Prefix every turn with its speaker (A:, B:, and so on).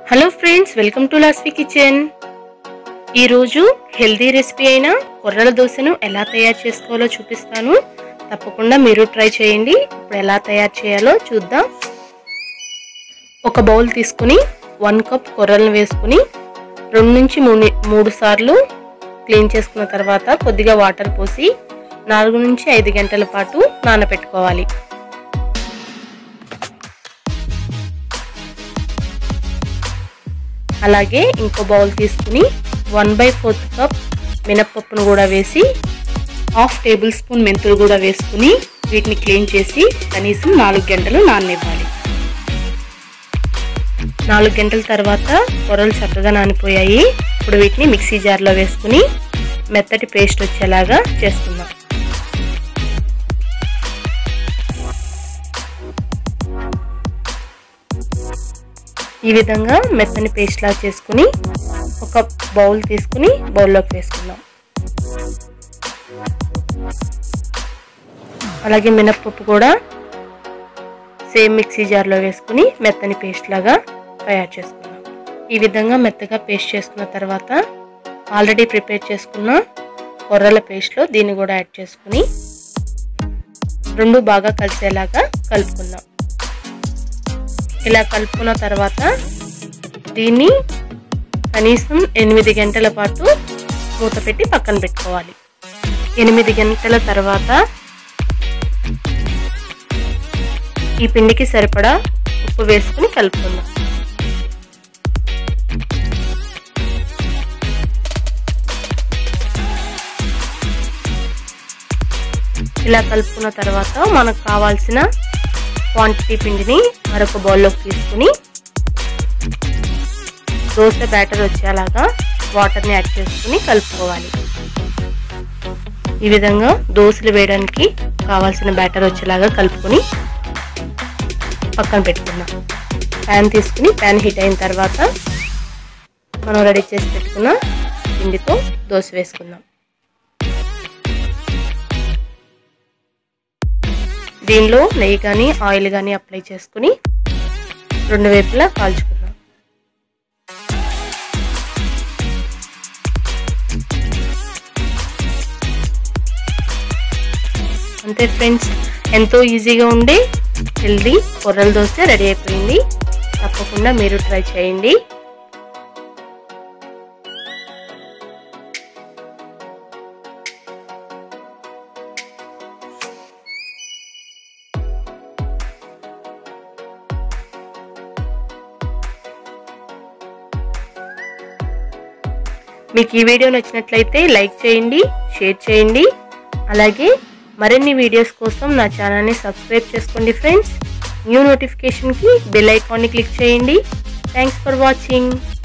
A: hello friends welcome to Lasvi kitchen ఈరోజు healthy recipe అయిన కొర్రల దోశను ఎలా తయారు చేసుకోవాలో చూపిస్తాను తప్పకుండా మీరు ట్రై చేయండి ఇప్పుడు ఎలా తయారు చేయాలో చూద్దాం ఒక బౌల్ తీసుకుని వన్ కప్ కొర్రలను వేసుకుని రెండు నుంచి మూడు మూడు సార్లు క్లీన్ చేసుకున్న తర్వాత కొద్దిగా వాటర్ పోసి నాలుగు నుంచి ఐదు గంటల పాటు నానబెట్టుకోవాలి అలాగే ఇంకో బౌల్ తీసుకుని వన్ బై ఫోర్త్ కప్ మినప్పప్పును కూడా వేసి హాఫ్ టేబుల్ స్పూన్ మెంతులు కూడా వేసుకుని వీటిని క్లీన్ చేసి కనీసం నాలుగు గంటలు నాననివ్వాలి నాలుగు గంటల తర్వాత పొరలు చక్కగా నానిపోయాయి ఇప్పుడు వీటిని మిక్సీ జార్లో వేసుకుని మెత్తటి పేస్ట్ వచ్చేలాగా చేసుకుందాం ఈ విధంగా మెత్తని పేస్ట్ లా చేసుకుని ఒక బౌల్ తీసుకుని బౌల్లోకి వేసుకుందాం అలాగే మినప్పప్పు కూడా సేమ్ మిక్సీ జార్లో వేసుకుని మెత్తని పేస్ట్ లాగా తయారు చేసుకుందాం ఈ విధంగా మెత్తగా పేస్ట్ చేసుకున్న తర్వాత ఆల్రెడీ ప్రిపేర్ చేసుకున్న కొర్రల పేస్ట్లో దీన్ని కూడా యాడ్ చేసుకుని రెండు బాగా కలిసేలాగా కలుపుకుందాం ఇలా కలుపుకున్న తర్వాత దీన్ని కనీసం ఎనిమిది గంటల పాటు మూత పెట్టి పక్కన పెట్టుకోవాలి ఎనిమిది గంటల తర్వాత ఈ పిండికి సరిపడా ఉప్పు వేసుకుని కలుపుకుందాం ఇలా కలుపుకున్న తర్వాత మనకు కావాల్సిన క్వాంటిటీ పిండిని మరొక బౌల్లోకి తీసుకుని దోశ బ్యాటర్ వచ్చేలాగా వాటర్ని యాడ్ చేసుకుని కలుపుకోవాలి ఈ విధంగా దోశలు వేయడానికి కావాల్సిన బ్యాటర్ వచ్చేలాగా కలుపుకొని పక్కన పెట్టుకుందాం ప్యాన్ తీసుకుని ప్యాన్ హీట్ అయిన తర్వాత మనం రెడీ చేసి పెట్టుకున్న పిండితో దోశ వేసుకుందాం దీనిలో నెయ్యి కానీ ఆయిల్ కానీ అప్లై చేసుకుని రెండు వైపులా కాల్చుకుందాం అంతే ఫ్రెండ్స్ ఎంతో ఈజీగా ఉండే హెల్దీ కొర్రల దోశ రెడీ అయిపోయింది తప్పకుండా మీరు ట్రై చేయండి మీకు ఈ వీడియో నచ్చినట్లయితే లైక్ చేయండి షేర్ చేయండి అలాగే మరిన్ని వీడియోస్ కోసం నా ఛానల్ని సబ్స్క్రైబ్ చేసుకోండి ఫ్రెండ్స్ న్యూ నోటిఫికేషన్కి బెల్ ఐకాన్ని క్లిక్ చేయండి థ్యాంక్స్ ఫర్ వాచింగ్